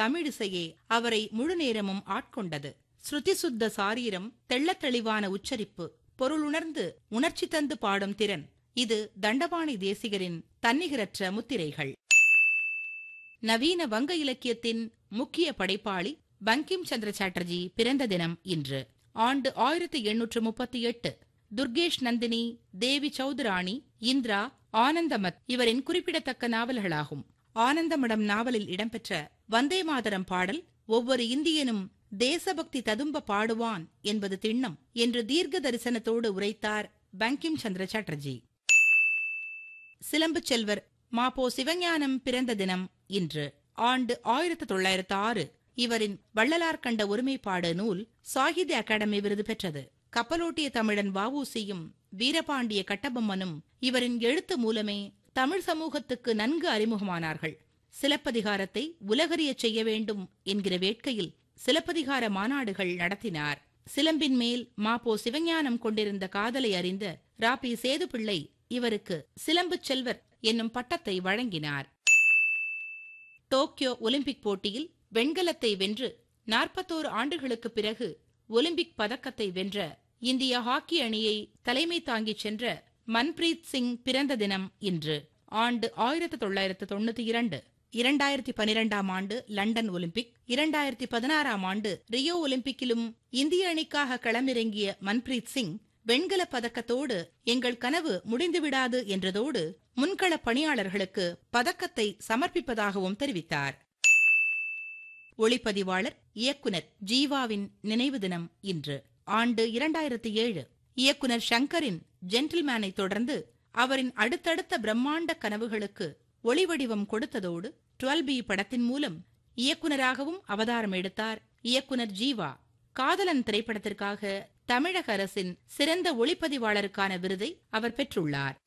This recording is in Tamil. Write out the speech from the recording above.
தமிழிசையே அவரை முழு நேரமும் ஆட்கொண்டது ஸ்ருதி சுத்த சாரீரம் தெள்ளத் தெளிவான உச்சரிப்பு பொருளுணர்ந்து உணர்ச்சி தந்து பாடும் திறன் இது தண்டபாணி தேசிகரின் தன்னிகரற்ற முத்திரைகள் நவீன வங்க இலக்கியத்தின் முக்கிய படைப்பாளி பங்கிம் சந்திர சாட்டர்ஜி பிறந்த தினம் இன்று ஆண்டு ஆயிரத்தி எண்ணூற்று முப்பத்தி எட்டு துர்கேஷ் நந்தினி தேவி சௌதுராணி இந்திரா ஆனந்தமத் இவரின் குறிப்பிடத்தக்க நாவல்களாகும் ஆனந்தமடம் நாவலில் இடம்பெற்ற வந்தே மாதரம் பாடல் ஒவ்வொரு இந்தியனும் தேசபக்தி ததும்ப பாடுவான் என்பது திண்ணம் என்று தீர்க்க தரிசனத்தோடு உரைத்தார் பங்கிம் சந்திர சாட்டர்ஜி சிலம்புச் செல்வர் மாபோ சிவஞானம் பிறந்த தினம் இன்று ஆண்டு ஆயிரத்து தொள்ளாயிரத்து ஆறு இவரின் வள்ளலார் கண்ட ஒருமைப்பாடு நூல் சாகித்ய அகாடமி விருது பெற்றது கப்பலோட்டிய தமிழன் வஉசியும் வீரபாண்டிய கட்டபொம்மனும் இவரின் எழுத்து மூலமே தமிழ் சமூகத்துக்கு நன்கு அறிமுகமானார்கள் சிலப்பதிகாரத்தை உலகறியச் செய்ய வேண்டும் என்கிற வேட்கையில் சிலப்பதிகார மாநாடுகள் நடத்தினார் சிலம்பின் மேல் மாபோ சிவஞானம் கொண்டிருந்த காதலை அறிந்த ராபி சேதுபிள்ளை இவருக்கு சிலம்புச் செல்வர் என்னும் பட்டத்தை வழங்கினார் டோக்கியோ ஒலிம்பிக் போட்டியில் வெண்கலத்தை வென்று நாற்பத்தோரு ஆண்டுகளுக்குப் பிறகு ஒலிம்பிக் பதக்கத்தை வென்ற இந்திய ஹாக்கி அணியை தலைமை தாங்கிச் சென்ற மன்பிரீத் சிங் பிறந்த தினம் இன்று ஆண்டு ஆயிரத்து தொள்ளாயிரத்து தொண்ணூத்தி இரண்டு இரண்டாயிரத்தி பனிரெண்டாம் ஆண்டு லண்டன் ஒலிம்பிக் இரண்டாயிரத்தி பதினாறாம் ஆண்டு ரியோ ஒலிம்பிக்கிலும் இந்திய அணிக்காக களமிறங்கிய மன்பிரீத் சிங் வெண்கலப் பதக்கத்தோடு எங்கள் கனவு முடிந்துவிடாது என்றதோடு முன்கள பணியாளர்களுக்கு பதக்கத்தை சமர்ப்பிப்பதாகவும் தெரிவித்தார் ஒளிப்பதிவாளர் இயக்குனர் ஜீவாவின் நினைவு தினம் இன்று ஆண்டு இரண்டாயிரத்தி ஏழு இயக்குனர் ஷங்கரின் ஜென்டில்மேனை தொடர்ந்து அவரின் அடுத்தடுத்த பிரம்மாண்ட கனவுகளுக்கு ஒளிவடிவம் கொடுத்ததோடு டுவெல் பி படத்தின் மூலம் இயக்குனராகவும் அவதாரம் எடுத்தார் இயக்குனர் ஜீவா காதலன் திரைப்படத்திற்காக தமிழக அரசின் சிறந்த ஒளிப்பதிவாளருக்கான விருதை அவர் பெற்றுள்ளார்